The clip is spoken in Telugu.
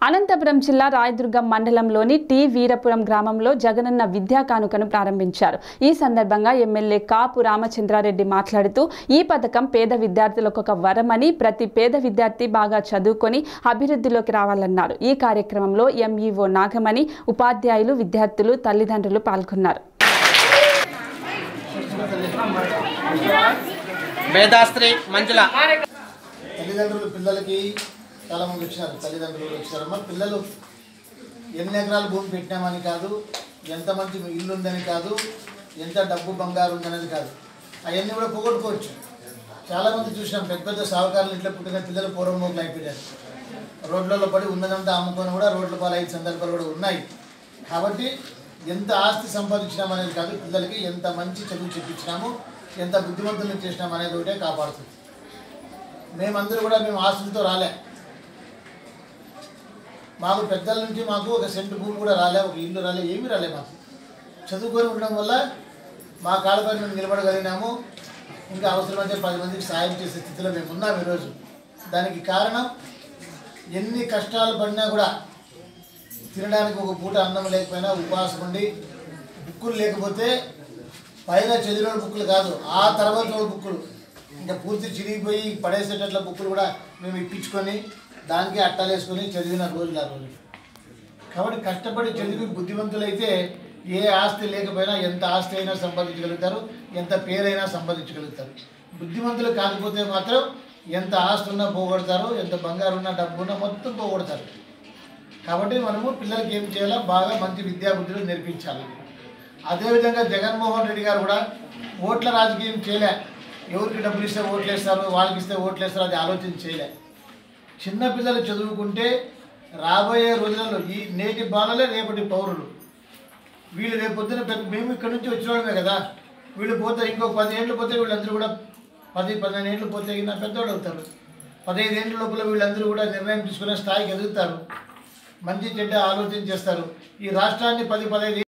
అనంతపురం జిల్లా రాయదుర్గం మండలంలోని టి వీరపురం గ్రామంలో జగనన్న విద్యా కానుకను ప్రారంభించారు ఈ సందర్భంగా ఎమ్మెల్యే కాపు రామచంద్రారెడ్డి మాట్లాడుతూ ఈ పథకం పేద విద్యార్థులకు ఒక వరమని ప్రతి పేద విద్యార్థి బాగా చదువుకొని అభివృద్ధిలోకి రావాలన్నారు ఈ కార్యక్రమంలో ఎంఈఓ నాగమణి ఉపాధ్యాయులు విద్యార్థులు తల్లిదండ్రులు పాల్గొన్నారు వేదాస్త్రి మంజుల తల్లిదండ్రులు పిల్లలకి చాలా మంది వచ్చినారు తల్లిదండ్రులు కూడా వచ్చారమ్మా పిల్లలు ఎన్ని ఎకరాల భూమి పెట్టినామని కాదు ఎంత మంచి ఇల్లు ఉందని కాదు ఎంత డబ్బు బంగారు ఉందనేది కాదు అవన్నీ కూడా పోగొట్టుకోవచ్చు చాలామంది చూసినాం పెద్ద పెద్ద సాహుకారులు ఇంట్లో పుట్టిన పిల్లలు పూర్వం మూకులు అయిపోయారు రోడ్లలో పడి ఉన్నదంతా అమ్ముకొని కూడా రోడ్ల పాలు అయ్యే సందర్భాలు కూడా ఉన్నాయి కాబట్టి ఎంత ఆస్తి సంపాదించినాం అనేది కాదు పిల్లలకి ఎంత మంచి చదువు చెప్పించినాము ఎంత బుద్ధిమంతులు చేసినాం అనేది ఒకటే కాపాడుతుంది మేమందరూ కూడా మేము ఆస్తులతో రాలే మాకు పెద్దల నుంచి మాకు ఒక సెంటు భూమి కూడా రాలే ఒక ఇల్లు రాలే ఏమీ రాలే మాకు చదువుకొని ఉండడం వల్ల మా కాళ్ళపై మేము నిలబడగలిగినాము ఇంకా అవసరమైతే పది మందికి సాయం చేసే స్థితిలో మేము ఉన్నాం ఈరోజు దానికి కారణం ఎన్ని కష్టాలు పడినా కూడా తినడానికి ఒక పూట అన్నం లేకపోయినా ఉపవాసం ఉండి బుక్కులు లేకపోతే పైన చదివిన బుక్కులు కాదు ఆ తర్వాత ఉన్న బుక్కులు ఇంకా పూర్తి చిరిగిపోయి పడేసేటట్ల బుక్కులు కూడా మేము ఇప్పించుకొని దానికి అట్టాలు వేసుకొని చదివిన రోజులు ఆ రోజులు కాబట్టి కష్టపడి చదివి బుద్ధిమంతులైతే ఏ ఆస్తి లేకపోయినా ఎంత ఆస్తి అయినా సంపాదించగలుగుతారు ఎంత పేరైనా సంపాదించగలుగుతారు బుద్ధిమంతులు కాకపోతే మాత్రం ఎంత ఆస్తి ఉన్నా పోగొడతారు ఎంత బంగారు ఉన్నా డబ్బు ఉన్నా మొత్తం పోగొడతారు కాబట్టి మనము పిల్లలకి ఏం చేయాలో బాగా మంచి విద్యాబుద్ధులు నేర్పించాలి అదేవిధంగా జగన్మోహన్ రెడ్డి గారు కూడా ఓట్ల రాజకీయం చేయలే ఎవరికి డబ్బులు ఇస్తే ఓట్లు వేస్తారు వాళ్ళకి ఇస్తే ఓట్లు వేస్తారు అది ఆలోచన చేయలే చిన్నపిల్లలు చదువుకుంటే రాబోయే రోజులలో ఈ నేటి బాలలే రేపటి పౌరులు వీళ్ళు రేపు పొద్దున పెద్ద మేము ఇక్కడ నుంచి వచ్చిన వాళ్ళమే కదా వీళ్ళు పోతే ఇంకో పది ఏళ్ళు పోతే వీళ్ళందరూ కూడా పది పదిహేను ఏళ్ళు పోతే నా పెద్దవాళ్ళు అవుతారు పదహైదు ఏళ్ళ లోపల వీళ్ళందరూ కూడా నిర్ణయం తీసుకునే స్థాయికి ఎదుగుతారు మంచి చెడ్డ ఆలోచన చేస్తారు ఈ రాష్ట్రాన్ని పది పదహైదు